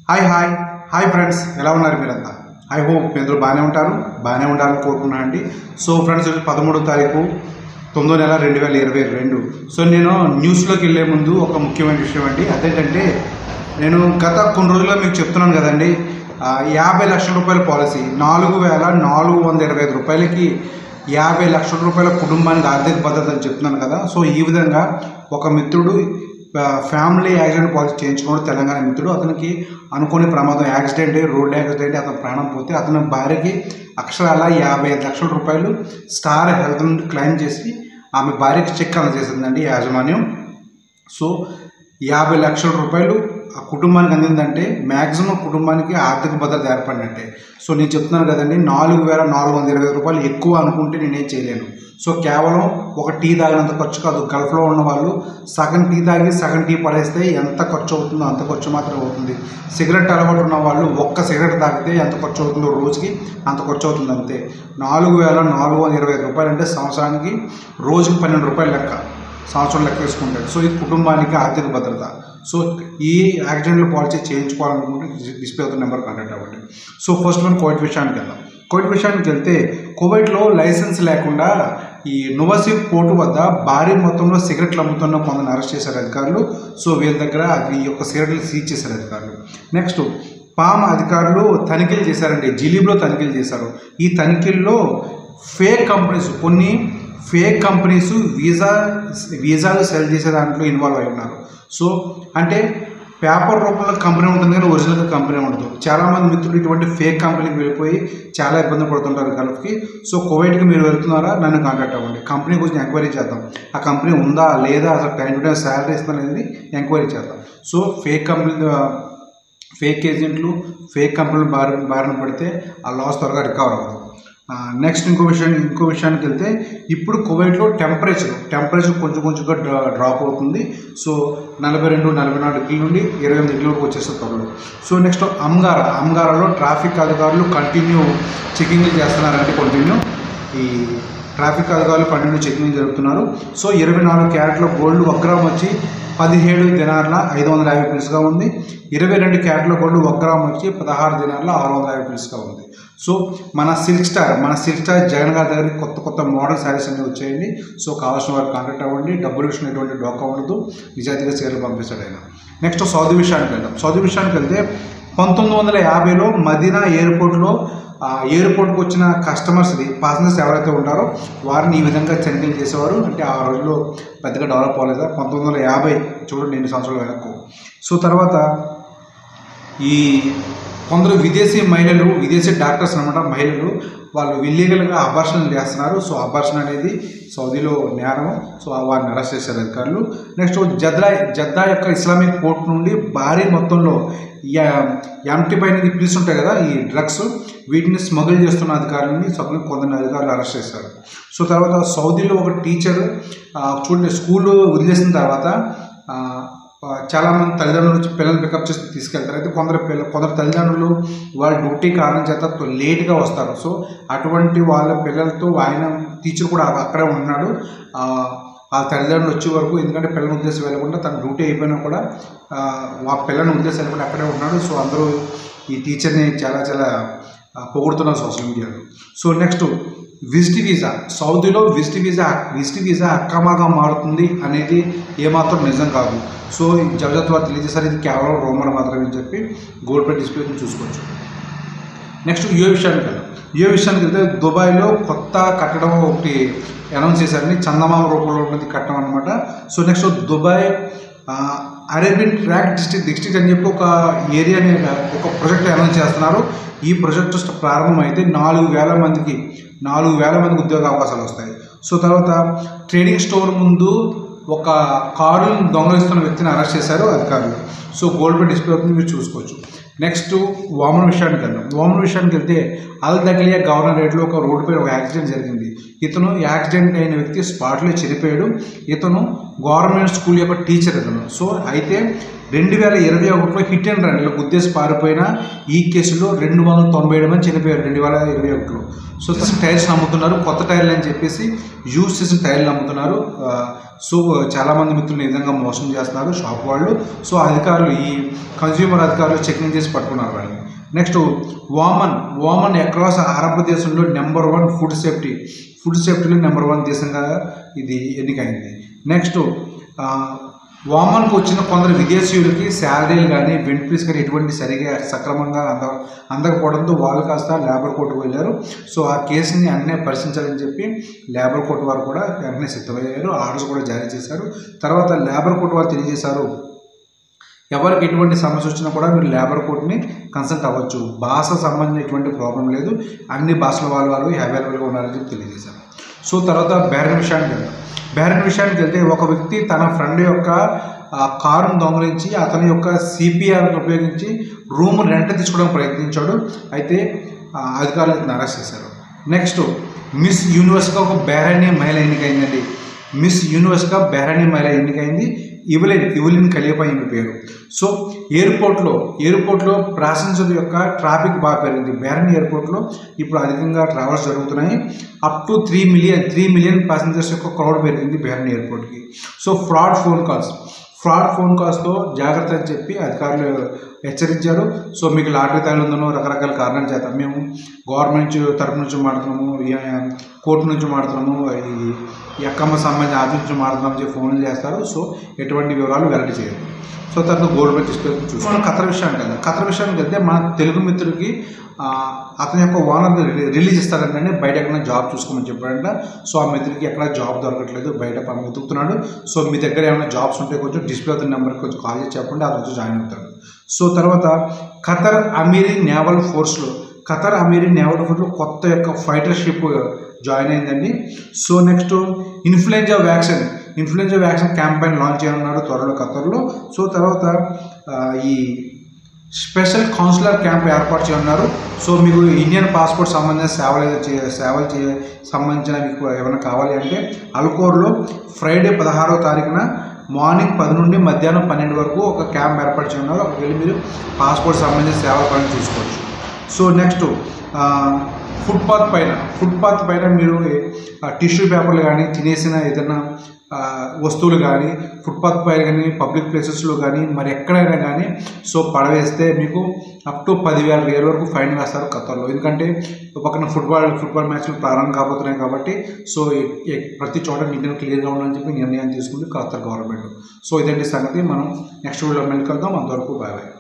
hi hi hi friends ఎలా ఉన్నారు మీరంతా ఐ హోప్ మీ అందరూ బాగానే ఉంటారు బాగానే ఉండాలని కోరుకున్నాను అండి సో ఫ్రెండ్స్ ఈరోజు పదమూడో తారీఖు తొమ్మిదో నెల రెండు వేల ఇరవై రెండు సో నేను న్యూస్లోకి వెళ్ళే ముందు ఒక ముఖ్యమైన విషయం అండి అదేంటంటే నేను గత కొన్ని రోజుల్లో మీకు చెప్తున్నాను కదండి ఆ, యాభై లక్షల రూపాయల పాలసీ నాలుగు వేల నాలుగు వందల ఇరవై ఐదు రూపాయలకి యాభై లక్షల రూపాయల కుటుంబానికి ఆర్థిక భద్రత అని చెప్తున్నాను కదా సో ఈ విధంగా ఒక మిత్రుడు ఆ, ఫ్యామిలీ యాక్సిడెంట్ పాలసీ చేయించుకున్నాడు తెలంగాణ మిత్రుడు అతనికి అనుకోని ప్రమాదం యాక్సిడెంట్ రోడ్ యాక్సిడెంట్ అతను ప్రాణం పోతే అతని భార్యకి అక్షరాల యాభై ఐదు లక్షల రూపాయలు స్టార్ హెల్త్ నుండి క్లెయిమ్ చేసి ఆమె భార్యకి చెక్ అందజేసిందండి యాజమాన్యం సో యాభై లక్షల రూపాయలు ఆ కుటుంబానికి అందిందంటే మ్యాక్సిమం కుటుంబానికి ఆర్థిక భద్రత ఏర్పడినట్టే సో నేను చెప్తున్నాను కదండి నాలుగు వేల నాలుగు వందల ఇరవై రూపాయలు ఎక్కువ అనుకుంటే నేనేం చేయలేను సో కేవలం ఒక టీ తాగినంత ఖర్చు కాదు గల్ఫ్లో ఉన్న వాళ్ళు సగం టీ తాగి సగం టీ పడేస్తే ఎంత ఖర్చు అవుతుందో అంత ఖర్చు మాత్రమే అవుతుంది సిగరెట్ అలవాటు ఉన్న వాళ్ళు ఒక్క సిగరెట్ తాగితే ఎంత ఖర్చు అవుతుందో రోజుకి అంత ఖర్చు అవుతుంది అంతే నాలుగు వేల నాలుగు వందల ఇరవై ఐదు రూపాయలు అంటే సంవత్సరానికి రోజుకి పన్నెండు రూపాయలు లెక్క సంవత్సరం లెక్క వేసుకుంటాడు సో ఇది కుటుంబానికి ఆర్థిక భద్రత సో ఈ యాక్సిడెంట్ పాలసీ చేయించుకోవాలనుకుంటే డిస్ప్లే అవుతున్న నెంబర్ కాంటాక్ట్ అవ్వండి సో ఫస్ట్ మనం కోవిడ్ విషయానికి వెళ్దాం కోవిడ్ విషయానికి వెళ్తే కోవిడ్లో లైసెన్స్ లేకుండా ఈ నువసి పోర్టు వద్ద భారీ మొత్తంలో సిగరెట్లు అమ్ముతున్న కొందరు అరెస్ట్ చేశారు అధికారులు సో వీళ్ళ దగ్గర అది ఈ యొక్క సిగరెట్లు సీజ్ చేశారు అధికారులు నెక్స్ట్ పామ్ అధికారులు తనిఖీలు చేశారండి జిలీబ్లో తనిఖీలు చేశారు ఈ తనిఖీల్లో ఫేక్ కంపెనీస్ కొన్ని ఫేక్ కంపెనీస్ వీసా వీసాలు సెల్ చేసే దాంట్లో ఇన్వాల్వ్ అయి ఉన్నారు సో అంటే పేపర్ రూపంలో కంపెనీ ఉంటుంది కానీ ఒరిజినల్గా కంపెనీ ఉండదు చాలామంది మిత్రులు ఇటువంటి ఫేక్ కంపెనీకి వెళ్ళిపోయి చాలా ఇబ్బంది పడుతుంటారు గల్ఫ్కి సో కోవిడ్కి మీరు వెళ్తున్నారా నన్ను కాంటాక్ట్ అవ్వండి కంపెనీ గురించి ఎంక్వైరీ చేద్దాం ఆ కంపెనీ ఉందా లేదా అసలు టైం టు టైం శాలరీ ఇస్తుందా అనేది ఎంక్వైరీ చేద్దాం సో ఫేక్ కంపెనీ ఫేక్ ఏజెంట్లు ఫేక్ కంపెనీలు బారి బారిన పడితే ఆ లాస్ త్వరగా రికవర్ అవ్వదు నెక్స్ట్ ఇంకో విషయం ఇంకో విషయానికి వెళ్తే ఇప్పుడు కువైట్లో టెంపరేచర్ టెంపరేచర్ కొంచెం కొంచెంగా డ్రా- డ్రాప్ అవుతుంది సో నలభై రెండు నలభై నాలుగు డిగ్రీల నుండి ఇరవై ఎనిమిది డిగ్రీల వరకు వచ్చేస్తుంది త్వరలో సో నెక్స్ట్ అమ్గారా అమ్గారాలో ట్రాఫిక్ అధికారులు కంటిన్యూ చెకింగ్లు చేస్తున్నారంటే కంటిన్యూ ఈ ట్రాఫిక్ అధికారులు కంటిన్యూ చెకింగ్ జరుపుతున్నారు సో ఇరవై నాలుగు క్యారెట్ల గోల్డ్ ఒక గ్రామ్ వచ్చి పదిహేడు దినార్ల ఐదు వందల యాభై పిల్స్గా ఉంది ఇరవై రెండు క్యారెట్ల గోల్డ్ ఒక గ్రామ్ వచ్చి పదహారు దినార్ల ఆరు వందల యాభై పిల్స్గా ఉంది సో మన సిల్క్ స్టార్ మన సిల్క్ స్టార్ జగన్ గారి దగ్గర కొత్త కొత్త మోడల్ శారీస్ అన్ని వచ్చాయండి సో కావాల్సిన వారు కాంటాక్ట్ అవ్వండి డబ్బులు విషయం ఎటువంటి డోకా ఉండదు నిజాయితీగా చీరలు పంపిస్తాడు ఆయన నెక్స్ట్ సౌదీ విషయానికి వెళ్దాం సౌదీ విషయానికి వెళ్తే పంతొమ్మిది వందల యాభైలో మదీనా ఎయిర్పోర్ట్లో ఆ ఎయిర్పోర్ట్కి వచ్చిన కస్టమర్స్ది పాసెంజర్స్ ఎవరైతే ఉంటారో వారిని ఈ విధంగా తనిఖీలు చేసేవారు అంటే ఆ రోజుల్లో పెద్దగా డెవలప్ అవ్వలేదు పంతొమ్మిది వందల యాభై చూడండి ఎన్ని సంవత్సరాల వెనక్కు సో తర్వాత ఈ కొందరు విదేశీ మహిళలు విదేశీ డాక్టర్స్ అనమాట మహిళలు వాళ్ళు ఇల్లీగల్గా అబార్షన్ చేస్తున్నారు సో అబార్షన్ అనేది సౌదీలో నేరం సో వారిని అరెస్ట్ చేశారు అధికారులు నెక్స్ట్ జద్దా జద్దా యొక్క ఇస్లామిక్ కోర్ట్ నుండి భారీ మొత్తంలో ఎంటీ పైన పిల్స్ ఉంటాయి కదా ఈ డ్రగ్స్ వీటిని స్మగుల్ చేస్తున్న అధికారులని సగం కొందరు అధికారులు అరెస్ట్ చేశారు సో తర్వాత సౌదీలో ఒక టీచర్ చూడండి స్కూల్ వదిలేసిన తర్వాత ఆ, ఆ, చాలామంది తల్లిదండ్రులు వచ్చి పిల్లల్ని పికప్ చేసి తీసుకెళ్తారు అయితే కొందరు పిల్ల కొందరు తల్లిదండ్రులు వాళ్ళ డ్యూటీ కారణం చేత లేట్గా వస్తారు సో అటువంటి వాళ్ళ పిల్లలతో ఆయన టీచర్ కూడా అక్కడే ఉన్నాడు ఆ, ఆ తల్లిదండ్రులు వచ్చే వరకు ఎందుకంటే పిల్లల ఉద్దేశం వెళ్ళకుండా తన డ్యూటీ అయిపోయినా కూడా ఆ, ఆ పిల్లల ఉద్దేశం వెళ్ళకుండా అక్కడే ఉన్నాడు సో అందరూ ఈ టీచర్ని చాలా చాలా ఆ, పొగుడుతున్నారు సోషల్ మీడియాలో సో నెక్స్ట్ విజిట్ వీసా సౌదీలో విజిట్ వీసా విజిట్ వీసా అక్రమంగా మారుతుంది అనేది ఏమాత్రం నిజం కాదు సో ఈ జగత్ వారు తెలియజేశారు ఇది కేవలం రోమర్ మాత్రమే అని చెప్పి గోల్డ్ పే డిస్ప్లే చూసుకోవచ్చు నెక్స్ట్ యుఏ విషయానికి వెళ్దాం యుఏ విషయానికి వెళ్తే దుబాయ్లో కొత్త కట్టడం ఒకటి అనౌన్స్ చేశారని చందమామ రూపంలో ఉన్నది కట్టడం అనమాట సో నెక్స్ట్ దుబాయ్ ఆ, అరేబియన్ ట్రాక్ డిస్ట్రిక్ట్ డిస్ట్రిక్ట్ అని చెప్పి ఒక ఏరియాని ఒక ప్రాజెక్ట్ అనౌన్స్ చేస్తున్నారు ఈ ప్రాజెక్ట్ ప్రారంభం అయితే నాలుగు వేల మందికి నాలుగు వేల మందికి ఉద్యోగ అవకాశాలు వస్తాయి సో తర్వాత ట్రేడింగ్ స్టోర్ ముందు ఒక కారును దొంగలిస్తున్న వ్యక్తిని అరెస్ట్ చేశారు అధికారులు సో గోల్డ్ పే డిస్ప్లే అవుతుంది మీరు చూసుకోవచ్చు నెక్స్ట్ వామన్ విషయానికి వెళ్దాం వామన్ విషయానికి వెళ్తే అల్ దగలియా గవర్నర్ రేట్లో ఒక రోడ్డు పైన ఒక యాక్సిడెంట్ జరిగింది ఇతను యాక్సిడెంట్ అయిన వ్యక్తి స్పాట్లో చనిపోయాడు ఇతను గవర్నమెంట్ స్కూల్ యొక్క టీచర్ ఇతను సో అయితే రెండు వేల ఇరవై ఒకటిలో హిట్ అండ్ రన్ ఇలా గుద్దేసి పారిపోయిన ఈ కేసులో రెండు వందల తొంభై ఏడు మంది చనిపోయారు రెండు వేల ఇరవై ఒకటిలో సో టైర్స్ అమ్ముతున్నారు కొత్త టైర్లు అని చెప్పేసి యూజ్ చేసిన టైర్లు అమ్ముతున్నారు ఆ, సో చాలామంది మిత్రులు ఈ విధంగా మోసం చేస్తున్నారు షాప్ వాళ్ళు సో అధికారులు ఈ కన్స్యూమర్ అధికారులు చెకింగ్ చేసి పట్టుకున్నారు వాళ్ళని next Oman Oman across Arab దేశంలో number one food safety food సేఫ్టీలో నెంబర్ వన్ దేశంగా ఇది ఎన్నికైంది నెక్స్ట్ ఆ, వామన్కు వచ్చిన కొందరు విదేశీయులకి శాలరీలు కానీ బెనిఫిట్స్ కానీ ఎటువంటి సరిగా సక్రమంగా అంద అందకపోవడంతో వాళ్ళు కాస్త లేబర్ కోర్టుకు వెళ్ళారు సో ఆ కేసుని అన్నీ పరిశీలించాలని చెప్పి లేబర్ కోర్టు వారు కూడా వెంటనే సిద్ధమయ్యారు ఆర్డర్స్ కూడా జారీ చేశారు తర్వాత లేబర్ కోర్టు వారు తెలియజేశారు ఎవరికి ఎటువంటి సమస్య వచ్చినా కూడా మీరు లేబర్ కోర్ట్ని కన్సల్ట్ అవ్వచ్చు భాష సంబంధించిన ఎటువంటి ప్రాబ్లం లేదు అన్ని భాషల వాళ్ళు వాళ్ళు అవైలబుల్గా ఉన్నారని చెప్పి తెలియజేశారు సో తర్వాత బేరన్ విషయానికి వెళ్తాం బేరన్ విషయానికి వెళ్తే ఒక వ్యక్తి తన ఫ్రెండ్ యొక్క ఆ, కారును దొంగలించి అతని యొక్క సిపిఆర్ని ఉపయోగించి రూమ్ రెంట్ తీసుకోవడానికి ప్రయత్నించాడు అయితే ఆ, అధికారులు ఇతను అరెస్ట్ చేశారు నెక్స్ట్ మిస్ యూనివర్స్గా ఒక బేరానీ మహిళ ఎన్నికైందండి మిస్ యూనివర్స్గా బెహ్రానీ మహిళ ఎన్నికైంది ఇవలిన్ ఇవలిన్ కలియపై ఈమె పేరు సో ఎయిర్పోర్ట్లో ఎయిర్పోర్ట్లో ప్యాసింజర్ యొక్క ట్రాఫిక్ బాగా పెరిగింది బెహ్రానీ ఎయిర్పోర్ట్లో ఇప్పుడు అధికంగా ట్రావెల్స్ జరుగుతున్నాయి up to three million three million passengers యొక్క క్రౌడ్ పెరిగింది బెహ్రానీ ఎయిర్పోర్ట్కి so fraud phone calls fraud phone కాల్స్తో జాగ్రత్త అని చెప్పి అధికారులు హెచ్చరించారు సో మీకు లాటరీ తగిలిందనో రకరకాల కారణాల చేత మేము గవర్నమెంట్ తరపు నుంచి మాడుతున్నాము ఈ, కోర్టు నుంచి మాడుతున్నాము ఈ ఈ అక్కమ్మ సంబంధించిన ఆఫీస్ నుంచి మాడుతున్నాం చెప్పి ఫోన్లు చేస్తారు సో ఎటువంటి వివరాలు వెల్లడి చేయరు సో తర్వాత గోల్డ్ మీద తీసుకెళ్ళి చూసి మనం కథల విషయానికి వెళ్దాం కథల విషయానికి వెళ్తే మన తెలుగు మిత్రుడికి ఆ, అతని యొక్క ఓనర్ రిలీజ్ ఇస్తారంటే బయట ఎక్కడైనా జాబ్ చూసుకోమని చెప్పాడంట సో ఆ మిత్రుడికి ఎక్కడ జాబ్ దొరకట్లేదు బయట పని వెతుకుతున్నాడు సో మీ దగ్గర ఏమైనా జాబ్స్ ఉంటే కొంచెం డిస్ప్లే అవుతున్న నెంబర్కి కొంచెం కాల్ చేసి చెప్పండి ఆ రోజు జాయిన్ అవుతాడు సో తర్వాత ఖతర్ అమీరీ నేవల్ ఫోర్స్లో ఖతర్ అమీరీ నేవల్ ఫోర్స్లో కొత్త యొక్క ఫైటర్ షిప్ జాయిన్ అయిందండి so next influenza vaccine influenza vaccine campaign launch చేయనున్నారు త్వరలో ఖతర్లో సో తర్వాత ఆ, ఈ స్పెషల్ కౌన్సిలర్ క్యాంప్ ఏర్పాటు చేయనున్నారు సో మీకు ఇండియన్ పాస్పోర్ట్ సంబంధించిన సేవలు ఏదో చే సేవలు చే సంబంధించిన మీకు ఏమైనా కావాలి అంటే అల్కోర్లో ఫ్రైడే పదహారవ తారీఖున మార్నింగ్ పది నుండి మధ్యాహ్నం పన్నెండు వరకు ఒక క్యాంప్ ఏర్పాటు చేయనున్నారు అక్కడికి వెళ్ళి మీరు పాస్పోర్ట్ సంబంధించిన సేవల పనులు చూసుకోవచ్చు సో నెక్స్ట్ ఫుట్పాత్ పైన ఫుట్పాత్ పైన మీరు టిష్యూ పేపర్లు కానీ తినేసిన ఏదైనా ఆ, వస్తువులు కానీ ఫుట్పాత్ పైన కానీ పబ్లిక్ ప్లేసెస్లో కానీ మరి ఎక్కడైనా కానీ సో పడవేస్తే మీకు అప్ టు పదివేల రియల్ వరకు ఫైన్ వేస్తారు ఖతర్లో ఎందుకంటే ఒక పక్కన ఫుట్బాల్ ఫుట్బాల్ మ్యాచ్లు ప్రారంభం కాబోతున్నాయి కాబట్టి సో ఎ- ఎ- ప్రతి చోట నీట్గా క్లియర్గా ఉండాలని చెప్పి నిర్ణయం తీసుకుంది ఖతర్ గవర్నమెంట్ సో ఇదండి సంగతి మనం నెక్స్ట్ వీడియో మళ్ళీ కలుద్దాం అంతవరకు బాయ్ బాయ్